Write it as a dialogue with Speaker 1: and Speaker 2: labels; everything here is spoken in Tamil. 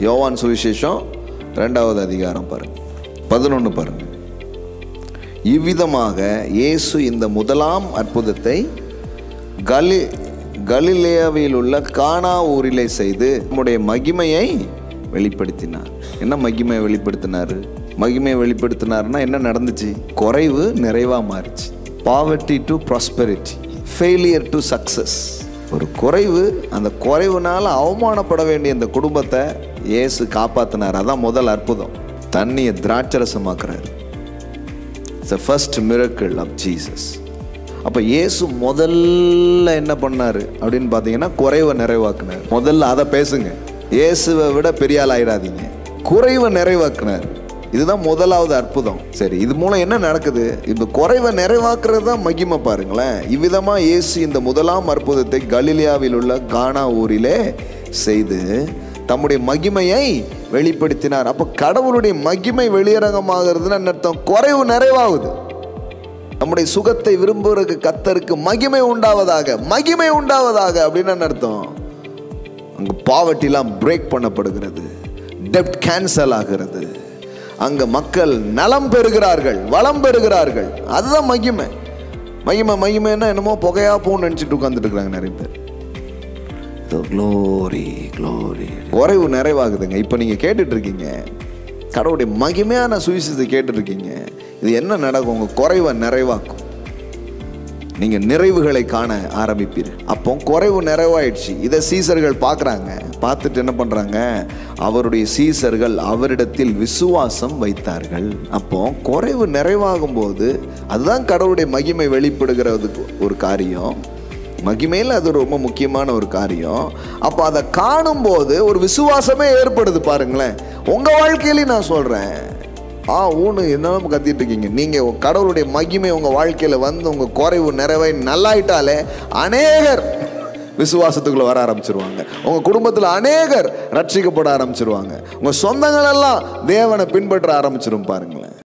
Speaker 1: யோவான் சுவிசேஷம் ரெண்டாவது அதிகாரம் பாருங்க பதினொன்று பாருங்க இவ்விதமாக இயேசு இந்த முதலாம் அற்புதத்தை கலி கலிலேயாவில் உள்ள கானா ஊரிலே செய்து நம்முடைய மகிமையை வெளிப்படுத்தினார் என்ன மகிமையை வெளிப்படுத்தினார் மகிமையை வெளிப்படுத்தினார்னா என்ன நடந்துச்சு குறைவு நிறைவா மாறிச்சு poverty to prosperity failure to success ஒரு குறைவு அந்த குறைவுனால அவமானப்பட வேண்டிய இந்த குடும்பத்தை இயேசு காப்பாத்தினார் அதான் முதல் அற்புதம் தண்ணியை திராட்சரசமாக்குறாரு it's first miracle of Jesus அப்போ இயேசு முதல்ல என்ன பண்ணாரு அப்படின்னு பார்த்தீங்கன்னா குறைவை நிறைவாக்குனார் முதல்ல அதை பேசுங்க இயேசுவை விட பெரிய ஆள் ஆயிடாதீங்க குறைவை நிறைவாக்குனார் இதுதான் முதலாவது அற்புதம் சரி இது மூலம் என்ன நடக்குது இந்த குறைவை நிறைவாக்குறது தான் மகிமை பாருங்களேன் இவ்விதமா இயேசு இந்த முதலாம் அற்புதத்தை கலிலியாவில் உள்ள கானா ஊரிலே செய்து தம்முடைய மகிமையை வெளிப்படுத்தினார் அப்போ கடவுளுடைய மகிமை வெளியரங்கமாகிறதுன்னு என்ன அர்த்தம் குறைவு நிறைவாகுது நம்முடைய சுகத்தை விரும்புவதற்கு கத்தருக்கு மகிமை உண்டாவதாக மகிமை உண்டாவதாக அப்படின்னு என்ன அர்த்தம் அங்கே பாவட்டிலாம் பிரேக் பண்ணப்படுகிறது டெப்ட் கேன்சல் ஆகிறது அங்க மக்கள் நலம் பெறுகிறார்கள் வளம் பெறுகிறார்கள் அதுதான் மகிமை மகிமை மகிமைன்னா என்னமோ புகையா போன்னு நினச்சிட்டு உட்காந்துட்டு இருக்கிறாங்க நிறைய பேர் க்ளோரி க்ளோரி குறைவு நிறைவாகுதுங்க இப்போ நீங்கள் கேட்டுட்டு இருக்கீங்க கடவுளுடைய மகிமையான சுவிசேஷத்தை கேட்டுட்டு இருக்கீங்க இது என்ன நடக்கும் உங்கள் குறைவை நிறைவாக்கும் நீங்கள் நிறைவுகளை காண ஆரம்பிப்பீர்கள் அப்போ குறைவு நிறைவாயிடுச்சு இதை சீசர்கள் பார்க்குறாங்க பார்த்துட்டு என்ன பண்ணுறாங்க அவருடைய சீசர்கள் அவரிடத்தில் விசுவாசம் வைத்தார்கள் அப்போ குறைவு நிறைவாகும் போது அதுதான் கடவுளுடைய மகிமை வெளிப்படுகிறதுக்கு ஒரு காரியம் மகிமையில் அது ரொம்ப முக்கியமான ஒரு காரியம் அப்போ அதை காணும்போது ஒரு விசுவாசமே ஏற்படுது பாருங்களேன் உங்கள் வாழ்க்கையிலையும் நான் சொல்கிறேன் ஆ ஊனு என்னென்ன கத்திட்டு இருக்கீங்க நீங்கள் கடவுளுடைய மகிமை உங்கள் வாழ்க்கையில் வந்து உங்கள் குறைவு நிறைவை நல்லாயிட்டாலே அநேகர் விசுவாசத்துக்குள்ள வர ஆரம்பிச்சிருவாங்க உங்கள் குடும்பத்தில் அநேகர் ரட்சிக்கப்பட ஆரம்பிச்சிருவாங்க உங்கள் சொந்தங்கள் எல்லாம் தேவனை பின்பற்ற ஆரம்பிச்சிரும் பாருங்களேன்